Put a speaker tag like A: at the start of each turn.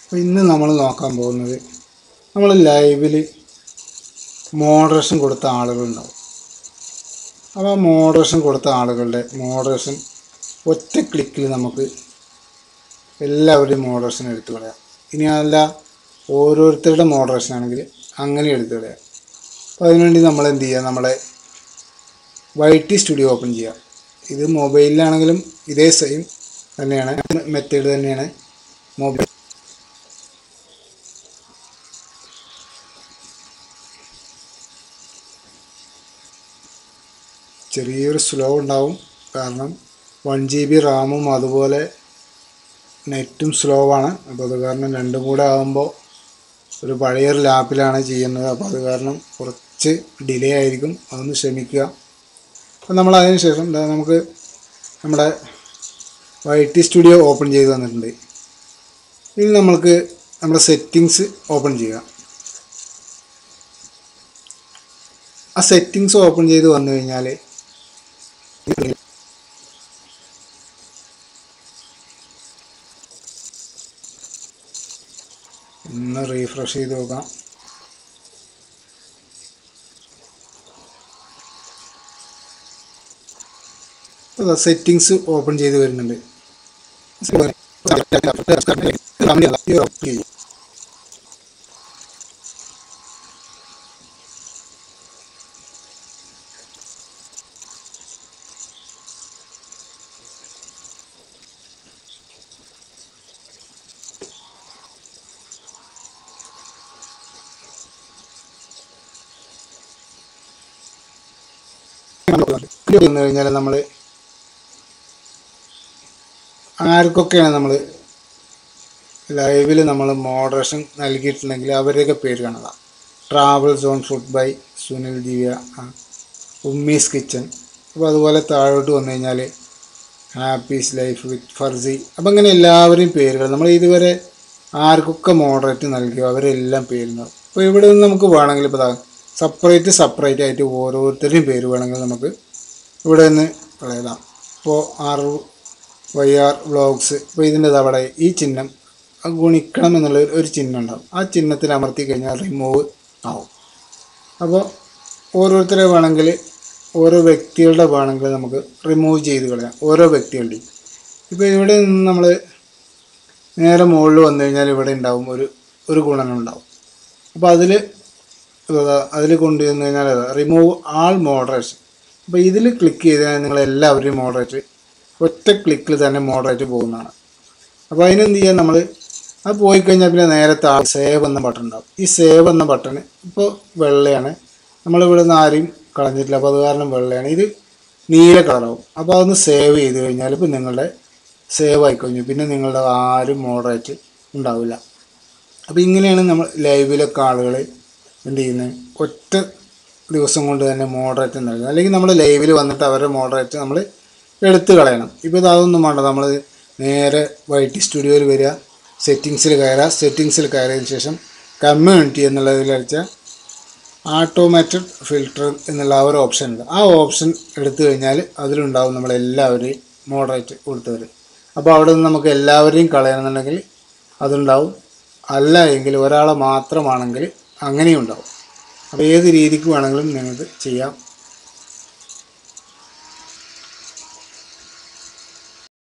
A: അപ്പോൾ ഇന്ന് നമ്മൾ നോക്കാൻ പോകുന്നത് നമ്മൾ ലൈവിൽ മോഡറേഷൻ കൊടുത്ത ആളുകളുണ്ടാവും അപ്പോൾ ആ മോഡറേഷൻ കൊടുത്ത ആളുകളുടെ മോഡറേഷൻ ഒറ്റ ക്ലിക്കിൽ നമുക്ക് എല്ലാവരുടെയും മോഡറേഷൻ എടുത്തു കളയാം ഇനി അല്ല ഓരോരുത്തരുടെ മോഡറേഷൻ ആണെങ്കിൽ അങ്ങനെ എടുത്തു കളയാം അപ്പോൾ അതിനുവേണ്ടി നമ്മൾ എന്ത് ചെയ്യുക നമ്മളെ വൈ ടി സ്റ്റുഡിയോ ഓപ്പൺ ചെയ്യുക ഇത് മൊബൈലിലാണെങ്കിലും ഇതേ സെയിം തന്നെയാണ് മെത്തേഡ് തന്നെയാണ് മൊബൈൽ ചെറിയൊരു സ്ലോ ഉണ്ടാവും കാരണം വൺ ജി ബി റാമും അതുപോലെ നെറ്റും സ്ലോ ആണ് അപ്പോൾ അത് കാരണം രണ്ടും കൂടെ ആകുമ്പോൾ ഒരു പഴയൊരു ലാപ്പിലാണ് ചെയ്യുന്നത് അപ്പോൾ അത് കാരണം കുറച്ച് ഡിലേ ആയിരിക്കും അതൊന്ന് ക്ഷമിക്കുക അപ്പോൾ നമ്മൾ അതിന് ശേഷം ദാ നമുക്ക് നമ്മുടെ വൈ ടി സ്റ്റുഡിയോ ഓപ്പൺ ചെയ്ത് തന്നിട്ടുണ്ട് ഇനി നമ്മൾക്ക് നമ്മുടെ സെറ്റിങ്സ് ഓപ്പൺ ചെയ്യുക ആ സെറ്റിങ്സ് ഓപ്പൺ ചെയ്ത് വന്നു കഴിഞ്ഞാൽ ഒന്ന് റീഫ്രഷ് ചെയ്ത് നോക്കാം സെറ്റിങ്സ് ഓപ്പൺ ചെയ്ത് വരുന്നുണ്ട് വന്നു കഴിഞ്ഞാൽ നമ്മൾ ആർക്കൊക്കെയാണ് നമ്മൾ ലൈവിൽ നമ്മൾ മോഡറേഷൻ നൽകിയിട്ടുണ്ടെങ്കിൽ അവരുടെയൊക്കെ പേര് കാണുക travel zone food by Sunil Divya ആ, ഉമ്മീസ് കിച്ചൺ അപ്പോൾ അതുപോലെ താഴോട്ട് വന്നു കഴിഞ്ഞാൽ ഹാപ്പീസ് ലൈഫ് വിത്ത് ഫർസി അപ്പം അങ്ങനെ എല്ലാവരെയും പേരുകൾ നമ്മൾ ഇതുവരെ ആർക്കൊക്കെ മോഡറേറ്റ് നൽകിയോ അവരെല്ലാം പേരുണ്ടാവും അപ്പോൾ ഇവിടെ നിന്ന് നമുക്ക് വേണമെങ്കിൽ ഇപ്പോൾ സെപ്പറേറ്റ് സെപ്പറേറ്റ് ആയിട്ട് ഓരോരുത്തരുടെയും പേര് വേണമെങ്കിൽ നമുക്ക് ഇവിടെ നിന്ന് കളയലാം ഇപ്പോൾ ആർ വൈ ആർ വ്ളോഗ്സ് ഇപ്പോൾ ഇതിൻ്റെ അവിടെ ഈ ചിഹ്നം ആ ഗുണിക്കണം എന്നുള്ള ഒരു ചിഹ്നം ഉണ്ടാവും ആ ചിഹ്നത്തിൽ അമർത്തി കഴിഞ്ഞാൽ റിമൂവ് ആവും അപ്പോൾ ഓരോരുത്തരെ വേണമെങ്കിൽ ഓരോ വ്യക്തികളുടെ വേണമെങ്കിൽ നമുക്ക് റിമൂവ് ചെയ്ത് കളയാം ഓരോ വ്യക്തികളുടെയും ഇപ്പോൾ ഇവിടെ നിന്ന് നമ്മൾ നേരെ മുകളിൽ വന്നു കഴിഞ്ഞാൽ ഇവിടെ ഉണ്ടാവും ഒരു ഒരു ഗുണനം ഉണ്ടാവും അപ്പോൾ അതിൽ അതിൽ കൊണ്ടുവന്നു കഴിഞ്ഞാൽ റിമൂവ് ആൾ മോഡറേഷൻ അപ്പോൾ ഇതിൽ ക്ലിക്ക് ചെയ്താൽ നിങ്ങൾ എല്ലാവരെയും മോഡറേറ്റ് ഒറ്റ ക്ലിക്കിൽ തന്നെ മോഡറേറ്റ് പോകുന്നതാണ് അപ്പോൾ അതിനെന്ത് ചെയ്യാൻ നമ്മൾ അത് പോയി കഴിഞ്ഞാൽ പിന്നെ നേരത്തെ ആ സേവ് എന്ന ബട്ടൺ ഉണ്ടാവും ഈ സേവ് എന്ന ബട്ടൺ ഇപ്പോൾ വെള്ളയാണ് നമ്മളിവിടെ നിന്ന് ആരെയും കളഞ്ഞിട്ടില്ല അപ്പോൾ അത് കാരണം വെള്ളയാണ് ഇത് നീല കളറാവും അപ്പോൾ അതൊന്ന് സേവ് ചെയ്ത് കഴിഞ്ഞാൽ ഇപ്പോൾ നിങ്ങളുടെ സേവ് ആയിക്കഴിഞ്ഞു പിന്നെ നിങ്ങളുടെ ആരും മോഡറേറ്റ് ഉണ്ടാവില്ല അപ്പോൾ ഇങ്ങനെയാണ് നമ്മൾ ലൈവിലൊക്കെ ആളുകൾ എന്ത് ചെയ്യുന്നത് ഒറ്റ ദിവസം കൊണ്ട് തന്നെ മോഡറേറ്റ് നൽകുക അല്ലെങ്കിൽ നമ്മൾ ലൈവിൽ വന്നിട്ട് അവരുടെ മോഡറേറ്റ് നമ്മൾ എടുത്തു കളയണം ഇപ്പോൾ ഇത് അതൊന്നും വേണ്ട നമ്മൾ നേരെ വൈറ്റി സ്റ്റുഡിയോയിൽ വരിക സെറ്റിങ്സിൽ കയറുക സെറ്റിങ്സിൽ കയറിയതിന് ശേഷം കമ്മ്യൂണിറ്റി എന്നുള്ളതിൽ അടിച്ചാൽ ഓട്ടോമാറ്റഡ് ഫിൽട്ടർ എന്നുള്ള ആ ഒരു ഓപ്ഷൻ ഉണ്ട് ആ ഓപ്ഷൻ എടുത്തു കഴിഞ്ഞാൽ അതിലുണ്ടാവും നമ്മളെല്ലാവരെയും മോഡറേറ്റ് കൊടുത്തവർ അപ്പോൾ അവിടെ നിന്ന് നമുക്ക് എല്ലാവരെയും കളയണമെന്നുണ്ടെങ്കിൽ അതുണ്ടാവും അല്ല എങ്കിൽ ഒരാളെ മാത്രമാണെങ്കിൽ അങ്ങനെയും ഉണ്ടാവും അപ്പോൾ ഏത് രീതിക്ക് വേണമെങ്കിലും നിങ്ങൾക്ക് ചെയ്യാം